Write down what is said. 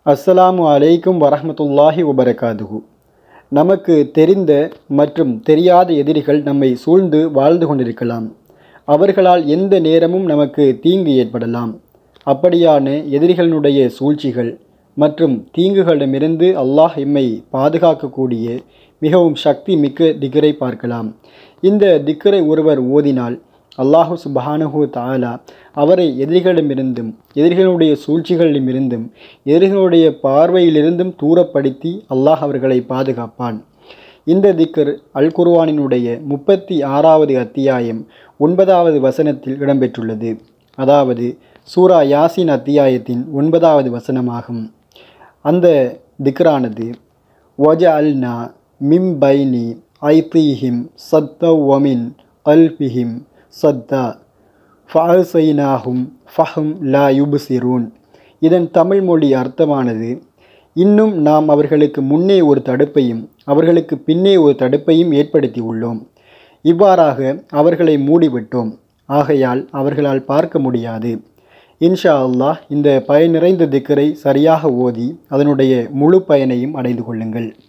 அஸ்ஸலாமு அலைக்கும் வரஹ்மத்துல்லாஹி வபரகாதுஹு நமக்கு தெரிந்த மற்றும் தெரியாத எதிரிகள் நம்மை சூழ்ந்து வாழ்ந்து கொண்டிருக்கலாம் அவர்களால் எந்த நேரமும் நமக்கு தீங்கு ஏற்படலாம் அப்படியான எதிரிகளினுடைய சூழ்ச்சிகள் மற்றும் தீங்குகளிடமிருந்து அல்லாஹ் எம்மை பாதுகாக்கக்கூடிய மிகவும் சக்தி மிக்க திக்கரை பார்க்கலாம் இந்த திக்கரை ஒருவர் ஓதினால் அல்லாஹு சுபஹானஹு தாலா அவரை எதிரிகளிடமிருந்தும் எதிரிகளுடைய சூழ்ச்சிகளிலுமிருந்தும் எதிரிகளுடைய பார்வையிலிருந்தும் தூரப்படுத்தி அல்லாஹ் அவர்களை பாதுகாப்பான் இந்த திக்கர் அல் குர்வானினுடைய முப்பத்தி ஆறாவது அத்தியாயம் ஒன்பதாவது வசனத்தில் இடம்பெற்றுள்ளது அதாவது சூரா யாசின் அத்தியாயத்தின் ஒன்பதாவது வசனமாகும் அந்த திக்ரானது வஜ அல்னா மிம் பைனி ஐத்தீஹிம் சத்த ஒமின் அல்பிஹிம் சத்தா ஃபாசைனாகும் ஃபஹம் லா யுபுசிரூன் இதன் தமிழ் மொழி அர்த்தமானது இன்னும் நாம் அவர்களுக்கு முன்னே ஒரு தடுப்பையும் அவர்களுக்கு பின்னே ஒரு தடுப்பையும் ஏற்படுத்தி உள்ளோம் இவ்வாறாக அவர்களை மூடிவிட்டோம் ஆகையால் அவர்களால் பார்க்க முடியாது இன்ஷா அல்லாஹ் இந்த பயன் நிறைந்த திக்கரை சரியாக ஓதி அதனுடைய முழு பயனையும் அடைந்து கொள்ளுங்கள்